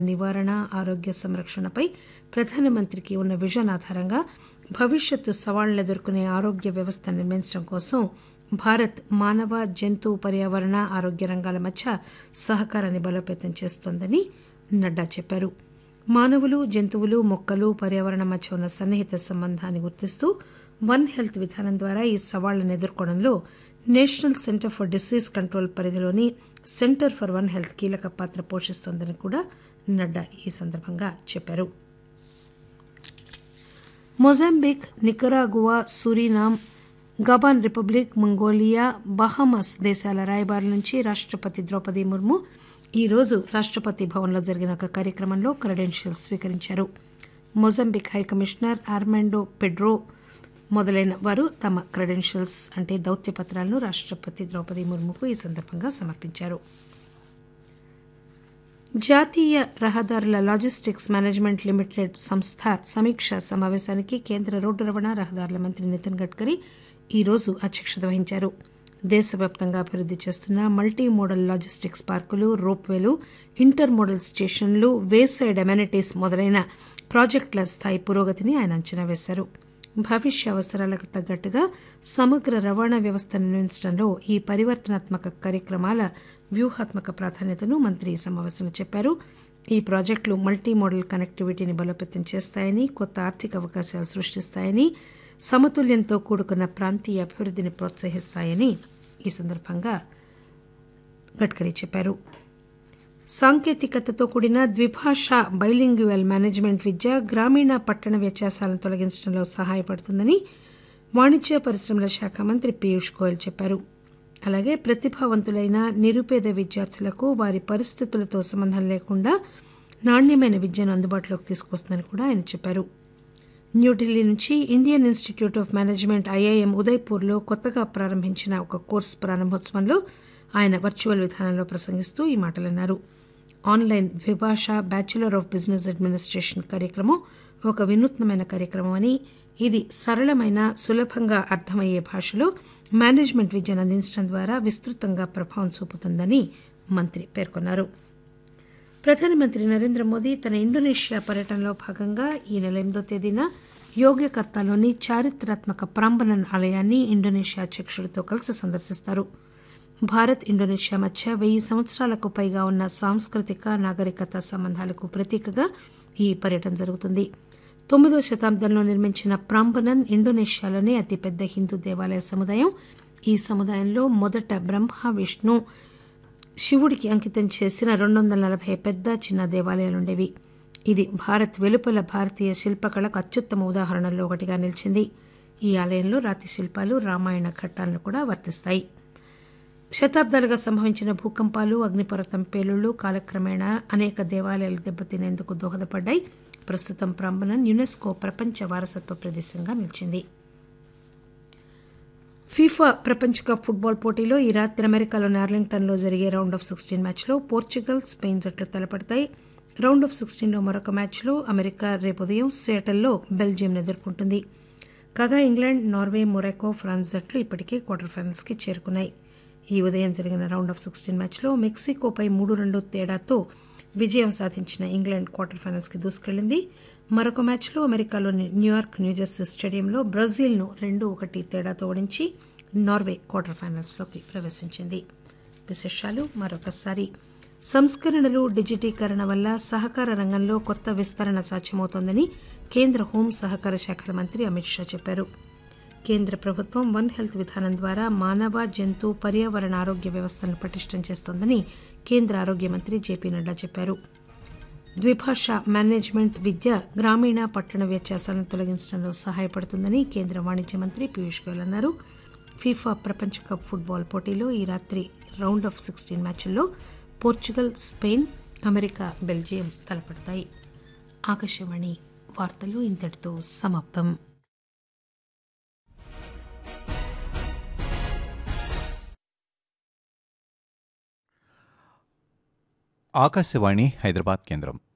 నివారణ ఆరోగ్య సంరక్షణపై ప్రధానమంత్రికి ఉన్న విజన్ ఆధారంగా భవిష్యత్తు సవాళ్లను ఎదుర్కొనే ఆరోగ్య వ్యవస్థ నిర్మించడం కోసం భారత్ మానవ జంతు పర్యావరణ ఆరోగ్య రంగాల మధ్య సహకారాన్ని బలోపేతం చేస్తోందని నడ్డా చెప్పారు మానవులు జంతువులు మొక్కలు పర్యావరణం మధ్య ఉన్న సన్నిహిత సంబంధాన్ని గుర్తిస్తూ వన్ హెల్త్ విధానం ద్వారా ఈ సవాళ్లను ఎదుర్కోవడంలో national centre for disease control పరిధిలోని సెంటర్ ఫర్ వన్ హెల్త్ కీలక పాత్ర పోషిస్తోందని కూడా నడ్డా ఈ సందర్భంగా చెప్పారు Mozambique Nicaragua Suriname Gabon Republic Mongolia Bahamas దేశాల రాయబారుల నుంచి రాష్టపతి ద్రౌపది ముర్ము ఈరోజు రాష్టపతి భవన్లో జరిగిన ఒక కార్యక్రమంలో క్రెడెన్షియల్స్ స్వీకరించారు మొజాంబిక్ హైకమిషనర్ ఆర్మాండో పెడ్రో మొదలైన వారు తమ క్రెడెన్షియల్స్ అంటే దౌత్య పత్రాలను రాష్టపతి ద్రౌపది ముర్ముకు ఈ సందర్భంగా సమర్పించారు జాతీయ రహదారుల లాజిస్టిక్స్ మేనేజ్మెంట్ లిమిటెడ్ సంస్థ సమీక్ష సమావేశానికి కేంద్ర రోడ్డు రవాణా రహదారుల మంత్రి నితిన్ గడ్కరీ ఈరోజు అధ్యక్షత వహించారు దేశవ్యాప్తంగా అభివృద్ది చేస్తున్న మల్టీ మోడల్ లాజిస్టిక్స్ పార్కులు రోప్వేలు ఇంటర్ మోడల్ స్టేషన్లు వేసైడ్ అమెనిటీస్ మొదలైన ప్రాజెక్టుల స్థాయి పురోగతిని ఆయన అంచనా వేశారు భవిష్య అవసరాలకు తగ్గట్టుగా సమగ్ర రవాణా వ్యవస్థ నిర్మించడంలో ఈ పరివర్తనాత్మక కార్యక్రమాల వ్యూహాత్మక ప్రాధాన్యతను మంత్రి ఈ సమావేశంలో చెప్పారు ఈ ప్రాజెక్టులు మల్టీ మోడల్ కనెక్టివిటీని బలోపేతం చేస్తాయని కొత్త ఆర్థిక అవకాశాలు సృష్టిస్తాయని సమతుల్యంతో కూడుకున్న ప్రాంతీయ అభివృద్ధిని ప్రోత్సహిస్తాయని ఈ సందర్భంగా గడ్కరీ చెప్పారు సాంకేతికతతో కూడిన ద్విభాష బైలింగ్యువల్ మేనేజ్మెంట్ విద్య గ్రామీణ పట్టణ వ్యత్యాసాలను తొలగించడంలో సహాయపడుతుందని వాణిజ్య పరిశ్రమల శాఖ మంత్రి పీయూష్ గోయల్ చెప్పారు అలాగే ప్రతిభావంతులైన నిరుపేద విద్యార్థులకు వారి పరిస్థితులతో సంబంధం లేకుండా నాణ్యమైన విద్యను అందుబాటులోకి తీసుకొస్తుందని కూడా ఆయన చెప్పారు న్యూఢిల్లీ నుంచి Indian institute of management IIM ఉదయ్పూర్లో కొత్తగా ప్రారంభించిన ఒక కోర్సు ప్రారంభోత్సవంలో ఆయన వర్చువల్ విధానంలో ప్రసంగిస్తూ ఈ మాటలన్నారు ఆన్లైన్ ద్విభాష బ్యాచులర్ ఆఫ్ బిజినెస్ అడ్మినిస్ట్రేషన్ కార్యక్రమం ఒక వినూత్నమైన కార్యక్రమం అని ఇది సరళమైన సులభంగా అర్థమయ్యే భాషలో మేనేజ్మెంట్ విద్యను అందించడం ద్వారా విస్తృతంగా ప్రభావం చూపుతుందని మంత్రి పేర్కొన్నారు ప్రధానమంత్రి నరేంద్ర మోదీ తన ఇండోనేషియా పర్యటనలో భాగంగా ఈ నెల ఎనిమిదో తేదీన యోగ్యకర్తాలోని చారిత్రాత్మక ప్రాంబనన్ ఆలయాన్ని ఇండోనేషియా అధ్యక్షుడితో కలిసి సందర్శిస్తారు భారత్ ఇండోనేషియా మధ్య వెయ్యి సంవత్సరాలకు పైగా ఉన్న సాంస్కృతిక నాగరికత సంబంధాలకు ప్రతీకగా ఈ పర్యటన జరుగుతుంది తొమ్మిదో శతాబ్దంలో నిర్మించిన ప్రాంబనన్ ఇండోనేషియాలోనే అతిపెద్ద హిందూ దేవాలయ సముదాయం ఈ సముదాయంలో మొదట బ్రహ్మ విష్ణు శివుడికి అంకితం చేసిన రెండు వందల నలభై పెద్ద చిన్న దేవాలయాలుండేవి ఇది భారత్ వెలుపల భారతీయ శిల్పకళకు అత్యుత్తమ ఉదాహరణల్లో ఒకటిగా నిలిచింది ఈ ఆలయంలో రాతి శిల్పాలు రామాయణ ఘట్టాలను కూడా వర్తిస్తాయి శతాబ్దాలుగా సంభవించిన భూకంపాలు అగ్నిపర్వతం పేలుళ్లు కాలక్రమేణా అనేక దేవాలయాలు దెబ్బతినేందుకు దోహదపడ్డాయి ప్రస్తుతం ప్రాంబణన్ యునెస్కో ప్రపంచ వారసత్వ ప్రదేశంగా నిలిచింది ఫీఫా ప్రపంచ కప్ ఫుట్బాల్ పోటీలో ఈ రాత్రి అమెరికాలోని ఆర్లింగ్టన్లో జరిగే రౌండ్ ఆఫ్ సిక్స్టీన్ మ్యాచ్లో పోర్చుగల్ స్పెయిన్ జట్లు తలపడతాయి రౌండ్ ఆఫ్ సిక్స్టీన్లో మరొక మ్యాచ్లో అమెరికా రేపు ఉదయం సియాటల్లో బెల్జియంను ఎదుర్కొంటుంది కాగా ఇంగ్లాండ్ నార్వే మొరాకో ఫ్రాన్స్ జట్లు ఇప్పటికే క్వార్టర్ ఫైనల్స్కి చేరుకున్నాయి ఈ ఉదయం జరిగిన రౌండ్ ఆఫ్ సిక్స్టీన్ మ్యాచ్లో మెక్సికోపై మూడు రెండు తేడాతో విజయం సాధించిన ఇంగ్లాండ్ క్వార్టర్ ఫైనల్స్కి దూసుకెళ్లింది మరొక మ్యాచ్లో అమెరికాలోని న్యూయార్క్ న్యూజెర్సీ స్టేడియంలో బ్రెజిల్ను రెండు ఒకటి తేడాతో ఓడించి నార్వే క్వార్టర్ ఫైనల్స్లోకి ప్రవేశించింది విశేషాలు మరొకసారి సంస్కరణలు డిజిటీకరణ వల్ల సహకార రంగంలో కొత్త విస్తరణ సాధ్యమవుతోందని కేంద్ర హోం సహకార శాఖల మంత్రి అమిత్ షా చెప్పారు కేంద్ర ప్రభుత్వం వన్ హెల్త్ విధానం ద్వారా మానవ జంతు పర్యావరణ ఆరోగ్య వ్యవస్థను పటిష్టం చేస్తోందని కేంద్ర ఆరోగ్య మంత్రి జేపీ నడ్డా చెప్పారు ద్విభాష మేనేజ్మెంట్ విద్య గ్రామీణ పట్టణ వ్యత్యాసాలను తొలగించడంలో సహాయపడుతుందని కేంద్ర వాణిజ్య మంత్రి పీయూష్ గోయల్ అన్నారు ఫీఫా ప్రపంచ కప్ ఫుట్బాల్ పోటీలో ఈ రాత్రి రౌండ్ ఆఫ్ సిక్స్టీన్ మ్యాచ్ల్లో పోర్చుగల్ స్పెయిన్ అమెరికా బెల్జియం తలపడతాయి ఆకాశవాణి వార్తలు ఇంతటితో సమాప్తం ఆకాశవాణి హైదరాబాద్ కేంద్రం